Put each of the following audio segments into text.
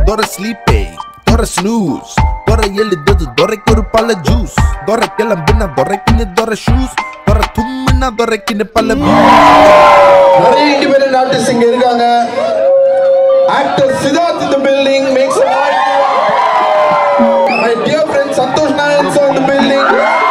துரை sleeping துரை snooze துரை எழுதது துரைக்கு ஒரு பல juice துரை கிளம்புனா துரைக்குன்னு துரை ஷூஸ் துரை தும்முனா துரைக்குன்னு பல views. நிறைய இண்டிபெண்டன்ட் ஆர்டிஸ்ட் இங்க இருக்காங்க ஆக்டர் சித்தார்த் இந்த building makes my dear friend Santhosh Nayan sir இந்த பில்டிங்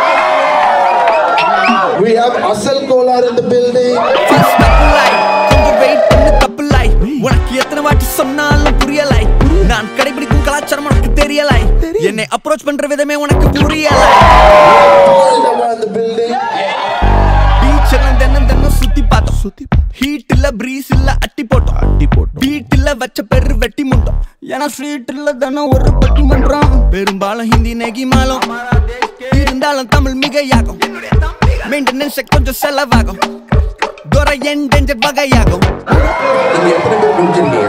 we have அசல் Kolar in the building First double lie, கொஞ்சம் wait பண்ணு தப்பு lie. உனக்கு எத்தனை வாட்டி சொன்னாலும் புரியலை நான் கடைபிடிக்கும் கலாச்சாரம் உனக்கு தெரியலை என்னை அப்ரோச் பண்ற விதமே உனக்கு புரியலை in the building பீச் எல்லாம் தினம் தினம் சுத்தி பார்த்தோம் சுத்தி ஹீட் இல்ல பிரீஸ் இல்ல அட்டி போட்டோம் அட்டி போட்டோம் பீட் இல்ல வச்ச பெரு வெட்டி முண்டோம் ஏன்னா ஸ்ட்ரீட் இல்ல தினம் ஒரு பட்டி மன்றம் பெரும்பாலும் ஹிந்தி நெகி மாலம் இருந்தாலும் தமிழ் மிகையாகும் மெயின்டெனன்ஸ் கொஞ்சம் செலவாகும் துறை என் டேஞ்சர் வகையாகும் நீங்க எத்தனை பேர் குடிச்சிருக்கீங்க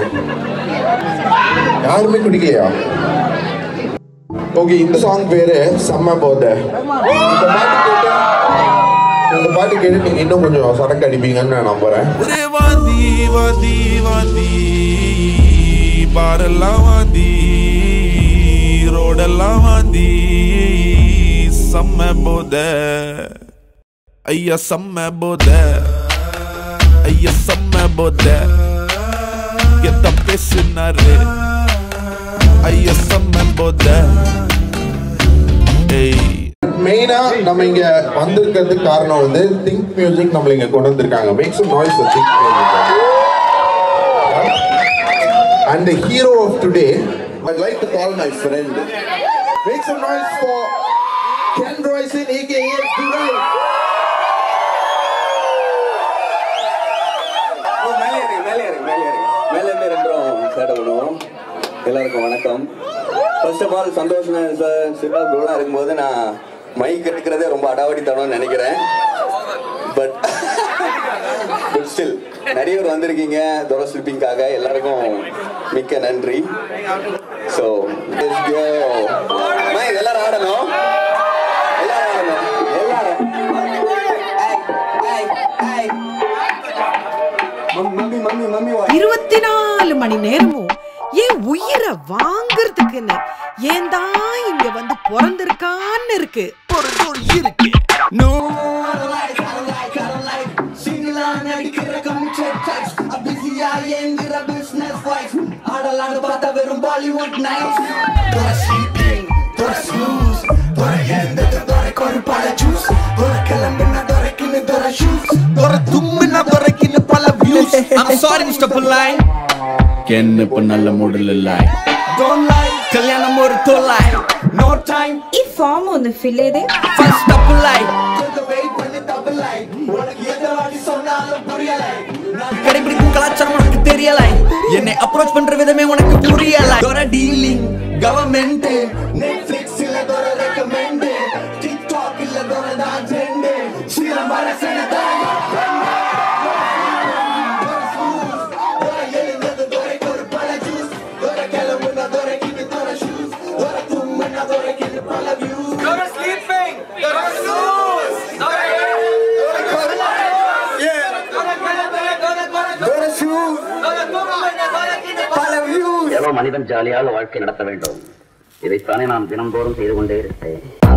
யாருமே குடிக்கலையா ஓகே இந்த சாங் பேரு செம்ம போத இந்த பாட்டு கேட்டு இந்த பாட்டு கேட்டு நீங்க இன்னும் கொஞ்சம் சரக்கு அடிப்பீங்கன்னு நான் நம்புறேன் ஒரே வாந்தி வாந்தி வாந்தி பாரெல்லாம் வாந்தி ரோடெல்லாம் வாந்தி செம்ம போத ஐயா செம்ம போத ஐயா செம்ம போத எத்த பேசினாரு ஐயா செம்ம போத ஏய் மெயினா நம்ம இங்க வந்திருக்கிறதுக்கு காரணம் வந்து திங்க் மியூசிக் நம்மள இங்க கொண்டு வந்திருக்காங்க make some noise for Think Music and the hero of today I'd like to call my friend make some noise for Ken Royson AKA Durai ஓ, மேலே இறங்கு, மேலே இறங்கு, மேலே இறங்கு. மேலே இருந்து ரெண்டு round start பண்ணுவோம். எல்லாருக்கும் வணக்கம் ஃபர்ஸ்ட் ஆஃப் ஆல் சந்தோஷம் சார் சித்தார்த் ப்ரோலாம் இருக்கும்போது நான் மைக் எடுக்கிறதே ரொம்ப அடாவடித்தனம்னு நினைக்கிறேன் பட் பட் ஸ்டில் நிறைய பேர் வந்திருக்கீங்க துரை ஸ்லிப்பிங்காக எல்லாருக்கும் மிக்க நன்றி ஸோ எல்லாரும் ஆடணும் எல்லாரும் ஆடணும் எல்லாரும் ஏய், ஏய், ஏய். மம்மி மம்மி மம்மி வா இருபத்தி நாலு மணி நேரமும் ஏன் உயிரை வாங்குறதுக்குன்னு ஏன் தான் இங்க வந்து பிறந்திருக்கான்னு இருக்கு ஒரு ஒரு இருக்கு நோ துரை தும்முனா துரைக்குன்னு பல views. I'm sorry Mr. Pullai என்ன இப்ப நல்ல மூடல் இல்லை Don't lie கல்யாணம் ஒரு தொல்லாய் No time ಈ ಫಾರ್ಮ್ ಒಂದು ಫಿಲ್ ಇದೆ First double lie கடைபிடிக்கும் கலாச்சாரம் உனக்கு தெரியலை என்னை அப்ரோச் பண்ற விதமே உனக்கு புரியலை ஒரு டீலிங் கவர்மெண்ட் நெட்ஃபிளிக்ஸ் இல்ல தோற ரெக்கமெண்ட் டிக்டாக் இல்ல தோற தான் ட்ரெண்ட் சிலம்பர செனதாய் ஏதோ மனிதன் ஜாலியாக வாழ்க்கை நடத்த வேண்டும் இதைத்தானே நான் தினந்தோறும் செய்து கொண்டே இருப்பேன்